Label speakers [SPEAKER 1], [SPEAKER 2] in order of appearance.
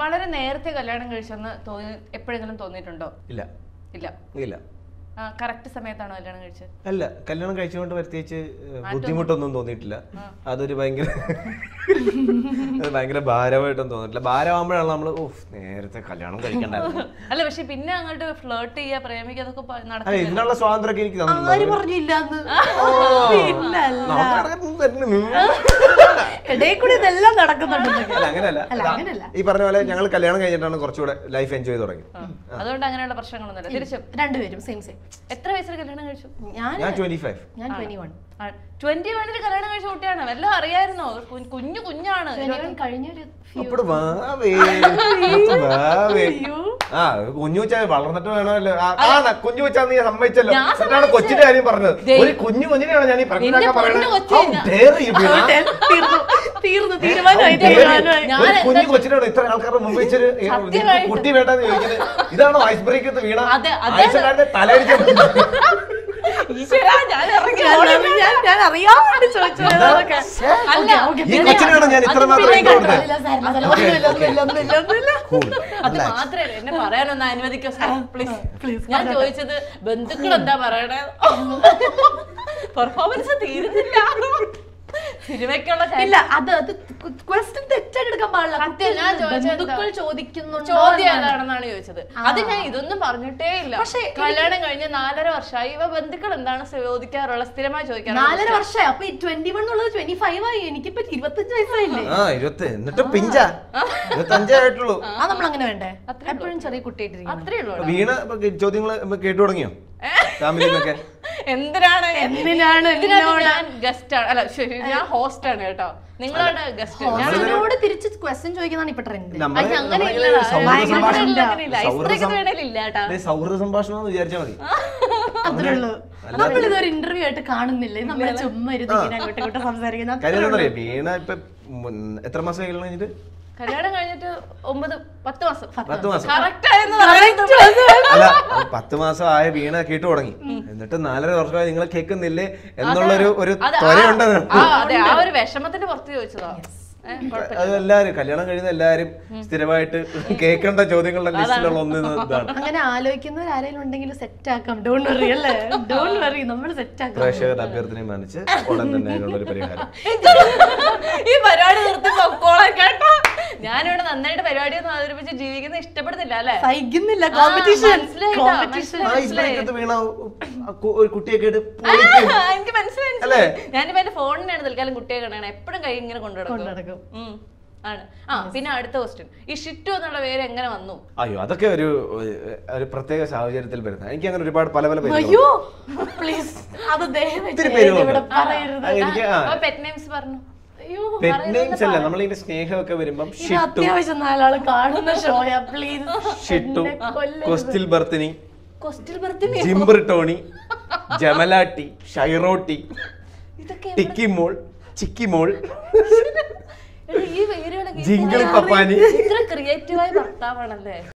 [SPEAKER 1] വളരെ നേരത്തെ കല്യാണം കഴിച്ചെന്ന് തോന്നി എപ്പോഴെങ്കിലും തോന്നിയിട്ടുണ്ടോ
[SPEAKER 2] ഇല്ല
[SPEAKER 1] ഇല്ല
[SPEAKER 2] ഇല്ല
[SPEAKER 1] കറക്റ്റ് സമയത്താണോ കല്യാണം കഴിച്ചത്
[SPEAKER 2] അല്ല കല്യാണം കഴിച്ചുകൊണ്ട് പ്രത്യേകിച്ച് ഏഹ്, ബുദ്ധിമുട്ടൊന്നും തോന്നിയിട്ടില്ല അതൊരു ഭയങ്കര അത് ഭയങ്കര ഭാരമായിട്ടൊന്നും തോന്നിയിട്ടില്ല ഭാരമാകുമ്പോഴാണ് നമ്മൾ ഓഫ് നേരത്തെ കല്യാണം കഴിക്കണ്ടായിരുന്നു
[SPEAKER 1] അല്ല പക്ഷെ പിന്നെ അങ്ങോട്ട് ഫ്ലേർട്ട് ചെയ്യാ പ്രേമിക്കുക അതൊക്കെ പ-
[SPEAKER 2] അല്ല
[SPEAKER 1] നടക്കില്ല
[SPEAKER 2] ഇതിനുള്ള സ്വാതന്ത്ര്യമൊക്കെ എനിക്ക് തന്നു
[SPEAKER 3] ആര് പറഞ്ഞില്ലാന്ന് ഇല്ല അല്ല
[SPEAKER 2] നമുക്ക് നടക്കുന്നു തന്നെ.
[SPEAKER 3] ഇടയിൽ കൂടി ഇതെല്ലാം നടക്കുന്നുണ്ട്
[SPEAKER 2] അല്ല അങ്ങനെയല്ല
[SPEAKER 3] അല്ല,
[SPEAKER 2] ഇതാ,
[SPEAKER 3] അങ്ങനെയല്ല.
[SPEAKER 2] ഈ പറഞ്ഞ പോലെ ഞങ്ങൾ കല്യാണം കഴിഞ്ഞിട്ടാണ് കുറച്ചുകൂടെ ലൈഫ് എൻജോയ് ചെയ്ത് തുടങ്ങി
[SPEAKER 1] അതുകൊണ്ട് അങ്ങനെയുള്ള പ്രശ്നങ്ങളൊന്നുമില്ല തിരിച്ചും
[SPEAKER 3] രണ്ടുപേരും സെയിം സെയിം
[SPEAKER 1] എത്ര വയസ്സിൽ കല്യാണം കഴിച്ചു
[SPEAKER 3] ഞാൻ
[SPEAKER 2] ഞാൻ ട്വന്റി ഫൈവ്
[SPEAKER 3] ഞാൻ ട്വന്റി വൺ
[SPEAKER 1] ട്വന്റി വണ്ണിൽ കല്യാണം കഴിച്ച കുട്ടിയാണ് വല്ലതും അറിയായിരുന്നോ കു- കുഞ്ഞു കുഞ്ഞാണ്
[SPEAKER 3] ട്വന്റി വൺ കഴിഞ്ഞൊരു few-
[SPEAKER 2] അപ്പോൾ വാവേ അപ്പോൾ വാവേ ആ കുഞ്ഞു വെച്ചാ വളർന്നിട്ട് വേണമല്ലോ ആ, ആണ് കുഞ്ഞു വെച്ചാ നീ സമ്മതിച്ചല്ലോ
[SPEAKER 1] ഞാൻ
[SPEAKER 2] എന്നിട്ടാണ് കൊച്ചിന്റെ കാര്യം പറഞ്ഞത് ഒരു കുഞ്ഞു കുഞ്ഞിനെയാണ് ഞാൻ ഈ
[SPEAKER 1] നിന്റെ
[SPEAKER 2] പ്രശ്നമൊക്കെ
[SPEAKER 1] പൊന്നു
[SPEAKER 2] പറയുന്നത്
[SPEAKER 1] കൊച്ചിനെ
[SPEAKER 2] How dare you, ബീന?
[SPEAKER 3] തീർന്നു തീർന്നു തീരുമാനമായി
[SPEAKER 2] How dare you?
[SPEAKER 3] തീരുമാനമായി
[SPEAKER 1] ഞാൻ
[SPEAKER 2] ഒരു
[SPEAKER 1] എന്താ
[SPEAKER 2] കുഞ്ഞു കൊച്ചിനോട് ഇത്ര ആൾക്കാരുടെ മുമ്പ് വെച്ചൊരു ഏ,
[SPEAKER 1] സത്യമായിട്ടും.
[SPEAKER 2] നിനക്ക് കുട്ടി വേണ്ടെന്ന് ചോദിക്കുന്നത് ഇതാണോ ഐസ് ബ്രേക്ക് വീണ
[SPEAKER 1] അതെ, അതാണ്.
[SPEAKER 2] ഐസ്ലാൻഡ് തലയടിച്ചു
[SPEAKER 1] ഈശ്വരാ, ഞാൻ ഇറങ്ങി
[SPEAKER 3] ഞാൻ-
[SPEAKER 1] ഓടി.
[SPEAKER 3] ഞാൻ ഞാൻ അറിയാതെ ചോദിച്ചത് അതൊക്കെ.
[SPEAKER 1] അല്ല,
[SPEAKER 3] ഓക്കേ,
[SPEAKER 2] ഈ
[SPEAKER 3] പിന്നെ
[SPEAKER 2] കൊച്ചിനാണ് ഞാൻ ഇത്ര
[SPEAKER 1] അത്
[SPEAKER 2] മാത്രം
[SPEAKER 1] പിന്നെ
[SPEAKER 2] ഇട്ട് കൊടുത്തത്
[SPEAKER 3] ഇല്ല, സാർ, ഇല്ല, സാർ, ഒന്നുമില്ല, ഒന്നുമില്ല, ഒന്നുമില്ല, ഒന്നുമില്ല.
[SPEAKER 1] അത് മാത്രമേ എന്നെ പറയാനൊന്ന് അനുവദിക്കോ പ്ലീസ്
[SPEAKER 3] please,
[SPEAKER 1] ഞാൻ ചോദിച്ചത് ബന്ധുക്കൾ എന്താ പറയണേ പെർഫോമൻസ് തീരുന്നില്ല സിനിമയ്ക്കുള്ള
[SPEAKER 3] ഇല്ല അത് അത് ക്വസ്റ്റ്യൻ തെറ്റായിട്ട് എടുക്കാൻ പാടില്ല
[SPEAKER 1] സത്യം, ഞാൻ ചോദിച്ചത് എന്താ?
[SPEAKER 3] ബന്ധുക്കൾ ചോദിക്കുന്നുണ്ടോ
[SPEAKER 1] ചോദ്യം
[SPEAKER 3] എന്നാണ്.
[SPEAKER 1] ഏതാണെന്നാണ് ചോദിച്ചത് അത് ഞാൻ ഇതൊന്നും പറഞ്ഞിട്ടേ ഇല്ല
[SPEAKER 3] പക്ഷേ എനിക്ക്
[SPEAKER 1] കല്യാണം കഴിഞ്ഞ് നാലര വർഷമായി ഇവ ബന്ധുക്കൾ എന്താണ് ചോദിക്കാറുള്ള സ്ഥിരമായി ചോദിക്കാറുള്ള
[SPEAKER 3] നാലര വർഷമായി അപ്പൊ ട്വന്റി വൺ ഉള്ളത് ട്വന്റി ഫൈവ് ആയി എനിക്കിപ്പോ ഇരുപത്തഞ്ച് വയസ്സായില്ലേ
[SPEAKER 2] ആ ഇരുപത്തി എന്നിട്ട് പിഞ്ചാ ഇരുപത്തഞ്ചേ ആയിട്ടുള്ളൂ
[SPEAKER 3] ആ നമ്മൾ അങ്ങനെ വേണ്ടേ
[SPEAKER 1] അത്രേ ഉള്ളൂ.
[SPEAKER 3] എപ്പോഴും ചെറിയ കുട്ടിയായിട്ടിരിക്കണം
[SPEAKER 1] അത്രേ ഉള്ളൂ
[SPEAKER 2] വീണ ചോദ്യങ്ങൾ കേട്ടു തുടങ്ങിയോ ഫാമിലി എന്നൊക്കെ
[SPEAKER 1] എന്തിനാണ്
[SPEAKER 3] എന്തിനാണ്
[SPEAKER 1] ഇതിനകത്ത്
[SPEAKER 3] എന്നോട്
[SPEAKER 1] ഞാൻ ഗസ്റ്റ് ആണ് അല്ല ശരി, ഞാൻ ഹോസ്റ്റ് ആണ് കേട്ടോ നിങ്ങളാണ് ഗസ്റ്റ് ഞാൻ
[SPEAKER 3] ഹോസ്റ്റലിനോട് തിരിച്ച് ക്വസ്റ്റ്യൻ ചോദിക്കുന്നതാണ് ഇപ്പൊ ട്രെൻഡ്
[SPEAKER 2] നമ്മള്
[SPEAKER 1] അത് അങ്ങനെ
[SPEAKER 2] നമ്മളിങ്ങനെ
[SPEAKER 1] ഇല്ലടാ.
[SPEAKER 2] സൗഹൃദ
[SPEAKER 1] ഭയങ്കര
[SPEAKER 2] സംഭാഷണം
[SPEAKER 1] ഇല്ല, അങ്ങനെയില്ല.
[SPEAKER 2] സൗഹൃദ
[SPEAKER 1] ഇത്രയ്ക്ക്
[SPEAKER 2] സം-
[SPEAKER 1] വേണേലും ഇല്ല കേട്ടാ.
[SPEAKER 2] ദേ, സൗഹൃദ സംഭാഷണം എന്ന് വിചാരിച്ചാൽ മതി
[SPEAKER 3] അത്രേ ഉള്ളൂ നമ്മൾ ഇതൊരു ഇന്റർവ്യൂ ആയിട്ട് കാണുന്നില്ല ഇത് നമ്മള് ചുമ്മാ ഇരുന്ന് ഇങ്ങനെ അങ്ങോട്ടും ഇങ്ങോട്ടും സംസാരിക്കുന്ന
[SPEAKER 2] കാര്യം എന്താ പറയാ വീണ ഇപ്പൊ മുൻ- എത്ര മാസം കല്യാണം കഴിഞ്ഞിട്ട്
[SPEAKER 1] കല്യാണം കഴിഞ്ഞിട്ട് ഒമ്പത് പത്ത് മാസം
[SPEAKER 2] പത്ത് മാസം
[SPEAKER 1] കറക്റ്റ് ആയെന്ന് പറയുന്നത്
[SPEAKER 2] അല്ല അത് പത്ത് മാസം ആയ വീണ കേട്ടു തുടങ്ങി എന്നിട്ട് നാലര വർഷമായി നിങ്ങൾ കേൾക്കുന്നില്ലേ എന്നുള്ളൊരു ഒരു
[SPEAKER 1] അത് ആ-
[SPEAKER 2] ത്വരയുണ്ട്
[SPEAKER 1] ആ, അതെ ആ ഒരു വിഷമത്തിന്റെ പുറത്ത് ചോദിച്ചതാ ഏ, കുഴപ്പമില്ല.
[SPEAKER 2] അത് എല്ലാരും കല്യാണം കഴിയുന്ന എല്ലാരും സ്ഥിരമായിട്ട് കേൾക്കേണ്ട ചോദ്യങ്ങളുടെ ലിസ്റ്റിലുള്ള ഒന്ന് ഇതാണ്
[SPEAKER 3] അങ്ങനെ ആലോചിക്കുന്നവർ ആരെങ്കിലും ഉണ്ടെങ്കിൽ സെറ്റ് ആക്കാം ഡോണ്ട് വറി അല്ലേ ഡോണ്ട് വറി നമ്മൾ സെറ്റ് ആക്കാം
[SPEAKER 2] പ്രേക്ഷകരുടെ അഭ്യർത്ഥനയും മാനിച്ച് ഉടൻ തന്നെ അതിനുള്ള ഒരു പരിഹാരം
[SPEAKER 1] ഈ പരിപാടി നിർത്തി പൊക്കോളാം കേട്ടോ ഞാനിവിടെ നന്നായിട്ട് പരിപാടി ഒന്നും അവതരിപ്പിച്ച് ജീവിക്കുന്നത് ഇഷ്ടപ്പെടുന്നില്ല അല്ലേ
[SPEAKER 3] സഹിക്കുന്നില്ല
[SPEAKER 1] ആ,
[SPEAKER 3] കോമ്പറ്റീഷൻ
[SPEAKER 1] മനസ്സിലായിട്ടോ,
[SPEAKER 3] കോമ്പറ്റീഷൻ
[SPEAKER 1] മനസ്സിലായി.
[SPEAKER 2] ഐസ് ബ്രേക്കത്ത് വീണ ആ കു- ഒരു കുട്ടിയൊക്കെ ഇട്ട് പൊളിക്കും.
[SPEAKER 1] ആ, എനിക്ക് മനസ്സിലായി
[SPEAKER 2] അല്ലേ?
[SPEAKER 1] ഞാനിപ്പോ എന്റെ ഫോണിനാണ് തൽക്കാലം കുട്ടിയെ കാണണം എപ്പോഴും കൈ ഇങ്ങനെ കൊണ്ടു
[SPEAKER 3] കൊണ്ടു
[SPEAKER 1] നടക്കും
[SPEAKER 3] നടക്കും.
[SPEAKER 1] ഉം. ആണ് ആ പിന്നെ അടുത്ത ക്വസ്റ്റ്യൻ ഈ ഷിറ്റു എന്നുള്ള പേര് എങ്ങനെ വന്നു
[SPEAKER 2] അയ്യോ അതൊക്കെ ഒരു ഒരു പ്രത്യേക സാഹചര്യത്തിൽ വരുന്നത് എനിക്ക് അങ്ങനെ ഒരുപാട് പല പല പേരുകൾ
[SPEAKER 3] അയ്യോ പ്ലീസ് അത് ദയവ്
[SPEAKER 2] ഒത്തിരി
[SPEAKER 3] ചെയ്ത്
[SPEAKER 2] പേരുകളുണ്ട്.
[SPEAKER 3] ഇവിടെ പറയരുത്
[SPEAKER 2] ആ, എനിക്ക് ആ
[SPEAKER 1] പെറ്റ് നെയിംസ് പറഞ്ഞു
[SPEAKER 3] അയ്യോ
[SPEAKER 2] പെറ്റ് നെയിംസ് അല്ല നമ്മളിങ്ങനെ സ്നേഹമൊക്കെ വരുമ്പം
[SPEAKER 3] ഇത്
[SPEAKER 2] ഷിട്ടു
[SPEAKER 3] അത്യാവശ്യം നാലാള് കാണുന്ന ഷോയാ പ്ലീസ്
[SPEAKER 2] ഷിട്ടു കൊസ്റ്റിൽ ബർത്തിനി
[SPEAKER 1] ക്വസ്റ്റ്യൻ ബർത്തിന്
[SPEAKER 2] ജിംബർ ടോണി ജമലാട്ടി ഷൈറോട്ടി
[SPEAKER 1] ഇതൊക്കെ
[SPEAKER 2] ടിക്കി മോൾ ചിക്കി മോൾ
[SPEAKER 1] എടാ, ഈ പേരുകളൊക്കെ
[SPEAKER 2] ജിങ്കിൾ പപ്പാനി
[SPEAKER 1] ഇത്ര ക്രിയേറ്റീവായ ഭർത്താവാണല്ലേ